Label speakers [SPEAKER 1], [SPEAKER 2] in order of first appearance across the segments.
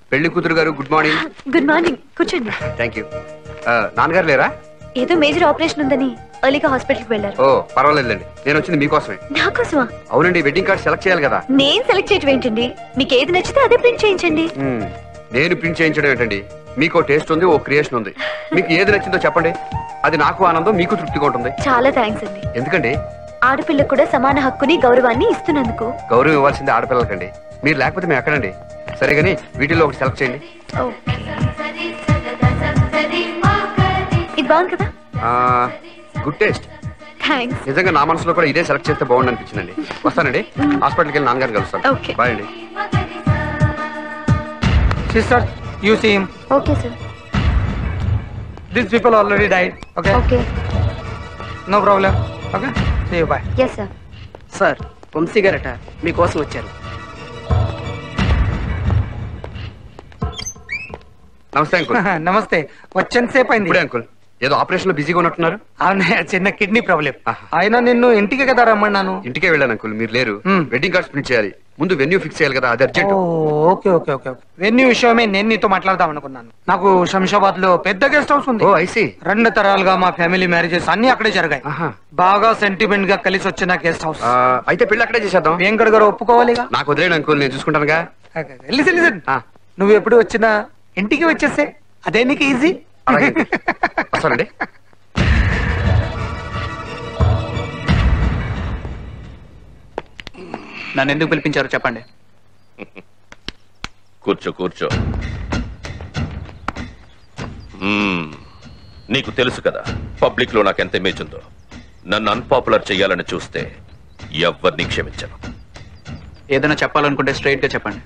[SPEAKER 1] పెళ్లి కూతురు గారు గుడ్ మార్నింగ్
[SPEAKER 2] గుడ్ మార్నింగ్ కూర్చోండి
[SPEAKER 1] థ్యాంక్ యూ నాన్నగారు లేరా
[SPEAKER 2] ఏదో మేజర్ ఆపరేషన్ ఉందని ఎర్లీగా హాస్పిటల్కి వెళ్ళారు
[SPEAKER 1] ఓ పర్వాలేదులేండి నేను వచ్చింది మీకోసమే
[SPEAKER 2] నాకోసమా
[SPEAKER 1] అవునండి వెడ్డింగ్ కార్డ్ సెలెక్ట్ చేయాలి కదా
[SPEAKER 2] నేను సెలెక్ట్ చేయటం ఏంటండి మీకు ఏది నచ్చితే అదే ప్రింట్ చేయించండి
[SPEAKER 1] మ్మ్. నేను ప్రింట్ చేయించడం ఏంటండి మీకు టేస్ట్ ఉంది ఓ క్రియేషన్ ఉంది మీకు ఏది నచ్చిందో చెప్పండి అది నాకు ఆనందం మీకు తృప్తిగా ఉంటుంది
[SPEAKER 2] చాలా థ్యాంక్స్ అండి
[SPEAKER 1] ఎందుకండి
[SPEAKER 2] ఆడపిల్లకు కూడా సమాన హక్కుని గౌరవాన్ని ఇస్తున్నందుకు
[SPEAKER 1] గౌరవం ఇవ్వాల్సింది ఆడపిల్లలకండి మీరు లేకపోతే మేము ఎక్కడండి సరే కానీ వీటిల్లో ఒకటి సెలెక్ట్ చేయండి
[SPEAKER 2] ఓకే ఇది బాగుంది కదా
[SPEAKER 1] గుడ్ టేస్ట్
[SPEAKER 2] థ్యాంక్స్
[SPEAKER 1] నిజంగా నా మనసులో కూడా ఇదే సెలెక్ట్ చేస్తే బాగుండు అనిపించిందండి వస్తానండి హాస్పిటల్కి వెళ్ళి నాన్నగారిని కలుస్తాను
[SPEAKER 2] Okay.
[SPEAKER 1] బాయ్ అండి
[SPEAKER 3] sister you see him
[SPEAKER 2] okay sir
[SPEAKER 3] this people already died okay
[SPEAKER 2] okay
[SPEAKER 3] no problem okay see you bye
[SPEAKER 2] yes sir
[SPEAKER 4] sir Vamsi గారట మీకోసం వచ్చారు
[SPEAKER 1] నమస్తే అంకుల్
[SPEAKER 3] నమస్తే వచ్చేంత సేపు అయింది
[SPEAKER 1] ఇప్పుడే అంకుల్ ఏదో ఆపరేషన్ లో బిజీగా ఉన్నట్టున్నారు
[SPEAKER 3] అవునే చిన్న కిడ్నీ ప్రాబ్లం
[SPEAKER 1] ఆహా.
[SPEAKER 3] అయినా నిన్ను ఇంటికి కదా రమ్మన్నాను
[SPEAKER 1] ఇంటికే వెళ్ళాను అంకుల్ మీరు లేరు
[SPEAKER 3] మ్మ్.
[SPEAKER 1] వెడ్డింగ్ కార్డ్స్ ప్రింట్ చేయాలి ముందు వెన్యూ ఫిక్స్ చేయాలి కదా అది urgent
[SPEAKER 3] okay okay okay okay venue విషయమే నేను నీతో మాట్లాడదాం అనుకున్నాను నాకు శంషాబాద్ లో పెద్ద గెస్ట్ హౌస్ ఉంది
[SPEAKER 1] ఓ ఐసి
[SPEAKER 3] రెండు తరాలుగా మా ఫ్యామిలీ మ్యారేజెస్ అన్ని అక్కడే జరిగాయి
[SPEAKER 1] ఆహా.
[SPEAKER 3] బాగా సెంటిమెంట్ గా కలిసి వచ్చిన గెస్ట్ హౌస్
[SPEAKER 1] అయితే పెళ్లి అక్కడే చేసేద్దాం
[SPEAKER 3] వెంకట్ గారు ఒప్పుకోవాలిగా
[SPEAKER 1] నాకు వదిలేడు అంకుల్ నేను చూసుకుంటానుగా
[SPEAKER 3] లిసన్ లిసన్
[SPEAKER 1] ఆ.
[SPEAKER 3] నువ్వు ఎప్పుడు వచ్చినా ఇంటికి వచ్చేసే అదే నీకు ఈజీ
[SPEAKER 1] అలాగే. వస్తానండి
[SPEAKER 4] నన్ను ఎందుకు పిలిపించారో చెప్పండి
[SPEAKER 5] కూర్చో కూర్చో మ్మ్. నీకు తెలుసు కదా పబ్లిక్ లో నాకు ఎంత ఇమేజ్ ఉందో నన్ను అన్పాపులర్ చేయాలని చూస్తే ఎవరిని క్షమించను
[SPEAKER 4] ఏదైనా చెప్పాలనుకుంటే స్ట్రైట్ గా చెప్పండి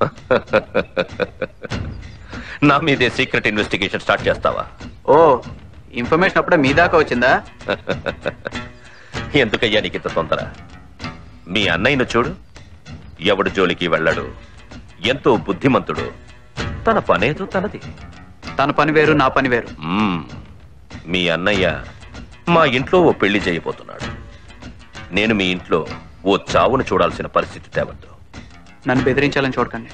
[SPEAKER 5] నా మీదే సీక్రెట్ ఇన్వెస్టిగేషన్ స్టార్ట్ చేస్తావా
[SPEAKER 4] ఓ ఇన్ఫర్మేషన్ అప్పుడే మీ దాకా వచ్చిందా
[SPEAKER 5] ఎందుకయ్యా నీకు ఇంత తొందర మీ అన్నయ్యను చూడు ఎవడు జోలికి వెళ్ళాడు ఎంతో బుద్ధిమంతుడు తన పనేదో తనది
[SPEAKER 4] తన పని వేరు నా పని వేరు
[SPEAKER 5] మ్మ్. మీ అన్నయ్య మా ఇంట్లో ఓ పెళ్లి చేయబోతున్నాడు నేను మీ ఇంట్లో ఓ చావును చూడాల్సిన పరిస్థితి తేవద్దు
[SPEAKER 4] నన్ను బెదిరించాలని చూడకండి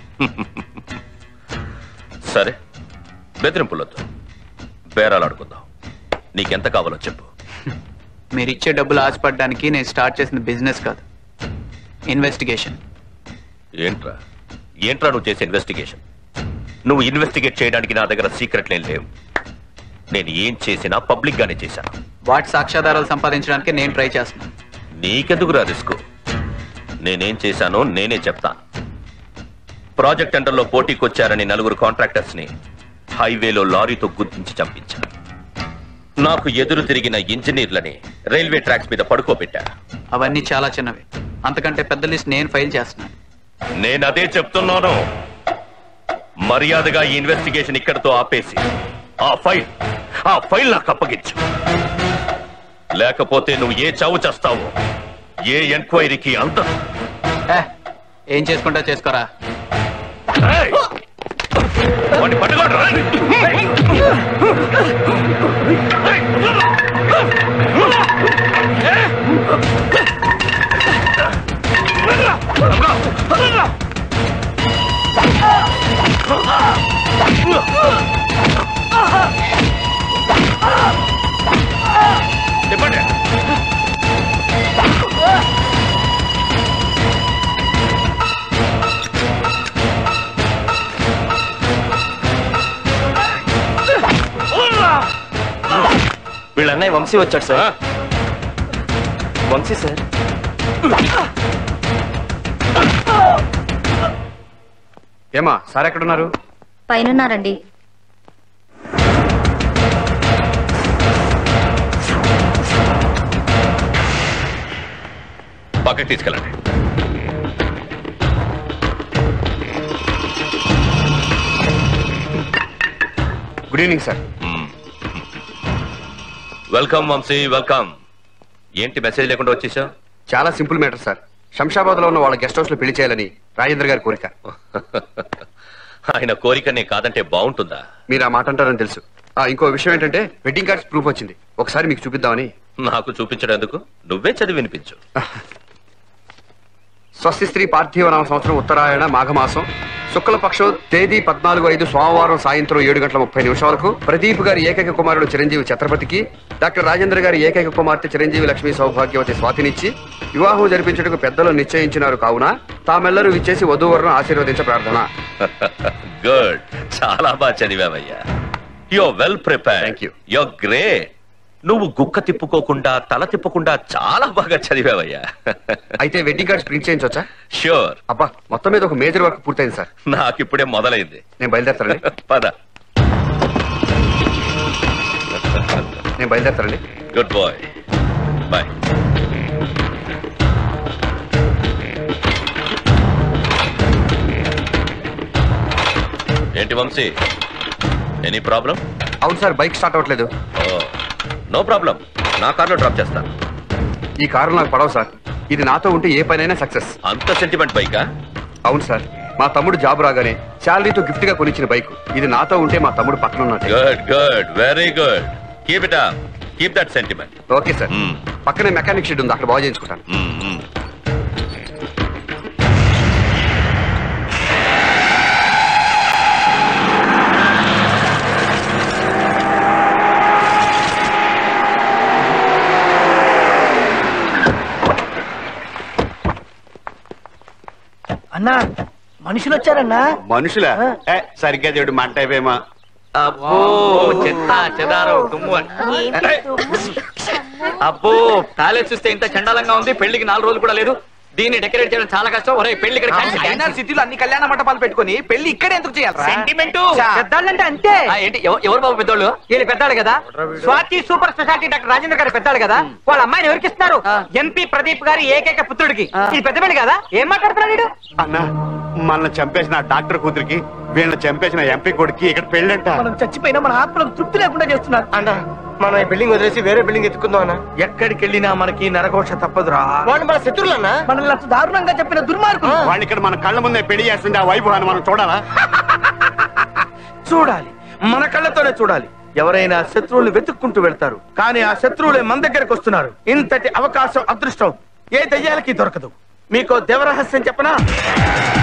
[SPEAKER 5] సరే బెదిరింపులొద్దు బేరాలాడుకుందాం నీకెంత కావాలో చెప్పు
[SPEAKER 4] మీరు ఇచ్చే డబ్బులు ఆశపడడానికి నేను స్టార్ట్ చేసిన బిజినెస్ కాదు ఇన్వెస్టిగేషన్
[SPEAKER 5] ఏంట్రా ఏంట్రా నువ్వు చేసే ఇన్వెస్టిగేషన్ నువ్వు ఇన్వెస్టిగేట్ చేయడానికి నా దగ్గర సీక్రెట్లేం లేవు నేను ఏం చేసినా పబ్లిక్ గానే చేశాను
[SPEAKER 4] వాటి సాక్ష్యాధారాలు సంపాదించడానికి నేను ట్రై చేస్తున్నాను
[SPEAKER 5] నీకెందుకురా రిస్క్ నేనేం చేశానో నేనే చెప్తాను ప్రాజెక్ట్ టెండర్లో పోటీకొచ్చారని నలుగురు కాంట్రాక్టర్స్ ని హైవేలో లారీతో గుర్తించి చంపించాను నాకు ఎదురు తిరిగిన ఇంజనీర్లని రైల్వే ట్రాక్స్ మీద పడుకోబెట్టా
[SPEAKER 4] అవన్నీ చాలా చిన్నవి అంతకంటే పెద్ద లిస్ట్ నేను ఫైల్ చేస్తున్నాను
[SPEAKER 5] నేను అదే చెప్తున్నాను మర్యాదగా ఈ ఇన్వెస్టిగేషన్ ఇక్కడతో ఆపేసి ఆ ఫైల్ ఆ ఫైల్ నాకు అప్పగించు లేకపోతే నువ్వు ఏ చావు చేస్తావో ఏ ఎంక్వైరీకి అందదు
[SPEAKER 4] ఏ, ఏం చేసుకుంటా చేసుకోరా
[SPEAKER 5] ఏయ్! వాడిని పట్టుకోండి రా. చెప్పండి
[SPEAKER 6] వీళ్ళ అన్నయ్య వంశీ వచ్చాడు సార్
[SPEAKER 5] ఆ?
[SPEAKER 6] వంశీ సార్
[SPEAKER 1] ఏమా సార్ ఎక్కడున్నారు
[SPEAKER 2] పైనున్నారండి
[SPEAKER 5] పక్కకి తీసుకెళ్ళండి
[SPEAKER 1] good evening sir
[SPEAKER 5] welcome Vamsi welcome ఏంటి మెసేజ్ లేకుండా వచ్చేసా
[SPEAKER 1] చాలా సింపుల్ మ్యాటర్ సార్ శంషాబాద్ లో ఉన్న వాళ్ళ గెస్ట్ హౌస్ లో పెళ్లి చేయాలని రాజేంద్ర గారి కోరిక
[SPEAKER 5] ఆయన కోరికనే కాదంటే బాగుంటుందా
[SPEAKER 1] మీరు ఆ మాట అంటారని తెలుసు ఆ ఇంకో విషయం ఏంటంటే వెడ్డింగ్ కార్డ్స్ ప్రూఫ్ వచ్చింది ఒకసారి మీకు చూపిద్దామని
[SPEAKER 5] నాకు చూపించడం ఎందుకు నువ్వే చదివి వినిపించు
[SPEAKER 1] స్వస్తి స్త్రీ పార్థివ నామ సంవత్సరం ఉత్తరాయణ మాఘమాసం శుక్లపక్షం తేదీ పద్నాలుగు ఐదు సోమవారం సాయంత్రం ఏడు గంటల ముప్పై నిమిషాలకు ప్రదీప్ గారి ఏకైక కుమారుడు చిరంజీవి ఛత్రపతికి డాక్టర్ రాజేంద్ర గారి ఏకైక కుమార్తె చిరంజీవి లక్ష్మీ సౌభాగ్యవతి స్వాతినిచ్చి వివాహం జరిపించుటకు పెద్దలు నిశ్చయించినారు కావున తామెల్లరూ ఇచ్చేసి వధూవరును ఆశీర్వదించ ప్రార్థన
[SPEAKER 5] గుడ్ చాలా బాగా చదివావయ్యా yo well prepare
[SPEAKER 1] Thank you.
[SPEAKER 5] Yo great నువ్వు గుక్క తిప్పుకోకుండా తల తిప్పకుండా చాలా బాగా చదివావయ్యా
[SPEAKER 1] అయితే వెడ్డింగ్ కార్డ్స్ ప్రింట్ చేయించవచ్చా
[SPEAKER 5] షూర్
[SPEAKER 1] అబ్బా మొత్తం మీద ఒక మేజర్ వర్క్ పూర్తయింది సార్
[SPEAKER 5] నాకిప్పుడే మొదలైంది
[SPEAKER 1] నేను బయలుదేరతానండి
[SPEAKER 5] పద
[SPEAKER 1] నేను బయలుదేరతానండి
[SPEAKER 5] గుడ్ బాయ్ బాయ్ ఏంటి వంశీ ఎనీ ప్రాబ్లం
[SPEAKER 1] అవును సార్ బైక్ స్టార్ట్ అవ్వట్లేదు
[SPEAKER 5] నో ప్రాబ్లం నా కార్లో డ్రాప్ చేస్తాను
[SPEAKER 1] ఈ కారు నాకు పడవు సార్ ఇది నాతో ఉంటే ఏ పనైనా సక్సెస్
[SPEAKER 5] అంత సెంటిమెంట్ బైకా
[SPEAKER 1] అవును సార్ మా తమ్ముడు జాబ్ రాగానే శాలరీతో గిఫ్ట్ గా కొనిచ్చిన బైక్ ఇది నాతో ఉంటే మా తమ్ముడు పక్కన ఉన్నట్టే
[SPEAKER 5] good good very good keep it up keep that sentiment
[SPEAKER 1] okay sir పక్కనే మెకానిక్ షెడ్ ఉంది అక్కడ బాగు చేయించుకుంటాను
[SPEAKER 3] అన్నా మనుషులు వచ్చారన్నా
[SPEAKER 7] మనుషులా ఏ, సరిగ్గా చూడు మంట అయిపోయేమా
[SPEAKER 4] అబ్బో చెత్త చెదారం దుమ్ము అబ్బో ప్యాలెస్ చూస్తే ఇంత చండాలంగా ఉంది పెళ్లికి నాలుగు రోజులు కూడా లేదు దీన్ని డెకరేట్ చేయడం చాలా కష్టం ఒరే పెళ్లి ఇక్కడ
[SPEAKER 3] అయినా సిటీలో అన్ని కళ్యాణ మంటపాలు పెట్టుకొని పెళ్లి ఇక్కడ ఎందుకు చేయాలి
[SPEAKER 4] సెంటిమెంట్
[SPEAKER 3] పెద్దాళ్ళంటే అంతే
[SPEAKER 4] ఏంటి ఎవ- ఎవరు బాబు పెద్దోళ్ళు
[SPEAKER 3] వీళ్ళు పెద్దాడు కదా Swathi super speciality doctor Rajendra garu పెద్దాడు కదా వాళ్ళ అమ్మాయిని ఎవరికి ఇస్తున్నారు ఎంపీ ప్రదీప్ గారి ఏకైక పుత్రుడికి ఇది పెద్ద పెళ్లి కదా ఏం మాట్లాడుతున్నాడు వీడు?
[SPEAKER 7] అన్న మనల్ని చంపేసిన ఆ డాక్టర్ కూతురికి వీళ్ళని చంపేసిన ఎంపీ కొడుకు ఇక్కడ పెళ్ళంట
[SPEAKER 3] మనం చచ్చిపోయినా మన ఆత్మలకు తృప్తి లేకుండా చేస్తున్నారు
[SPEAKER 6] అన్న మనం ఈ బిల్డింగ్ వదిలేసి వేరే బిల్డింగ్ ఎత్తుకుందాం అన్న
[SPEAKER 3] ఎక్కడికి వెళ్ళినా మనకి నరఘోష తప్పదురా
[SPEAKER 6] వాళ్ళు మన శత్రువులు అన్న
[SPEAKER 3] మనల్ని అంత దారుణంగా చెప్పిన దుర్మార్గులు
[SPEAKER 7] వాళ్ళు ఇక్కడ మన కళ్ళ ముందే పెళ్లి చేస్తుంటే ఆ వైభవాన్ని మనం చూడాలా
[SPEAKER 8] చూడాలి మన కళ్ళతోనే చూడాలి ఎవరైనా శత్రువులు వెతుక్కుంటూ వెళ్తారు కానీ ఆ శత్రువులే మన దగ్గరకు వస్తున్నారు ఇంతటి అవకాశం అదృష్టం ఏ దయ్యాలకి దొరకదు మీకు దేవరహస్యం చెప్పనా